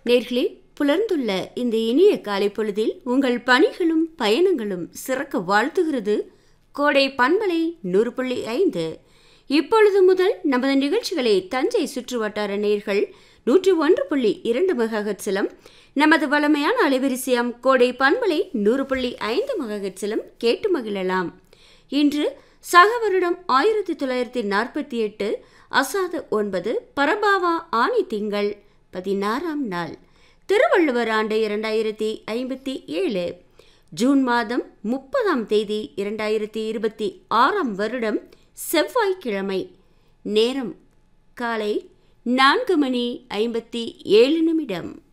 நேர்களே புலர்ந்துள்ள இந்த இனிய காலை பொழுதில் உங்கள் பணிகளும் பயணங்களும் சிறக்க வாழ்த்துகிறது கோடை பண்பலை நூறு புள்ளி ஐந்து இப்பொழுது முதல் நமது நிகழ்ச்சிகளை தஞ்சை சுற்றுவட்டார நேர்கள் நூற்றி ஒன்று புள்ளி இரண்டு மெகாஹெட்ஸிலும் நமது வளமையான அலைவரிசையாம் கோடை பண்பலை நூறு புள்ளி ஐந்து மெகாஹெட்ஸிலும் கேட்டு மகிழலாம் இன்று சக வருடம் ஆயிரத்தி தொள்ளாயிரத்தி நாற்பத்தி எட்டு அசாத ஒன்பது பரபாவா ஆணி திங்கள் பதினாறாம் நாள் திருவள்ளுவர் ஆண்டு இரண்டாயிரத்தி ஐம்பத்தி ஏழு ஜூன் மாதம் முப்பதாம் தேதி இரண்டாயிரத்தி இருபத்தி ஆறாம் வருடம் செவ்வாய்க்கிழமை நேரம் காலை நான்கு மணி ஐம்பத்தி ஏழு நிமிடம்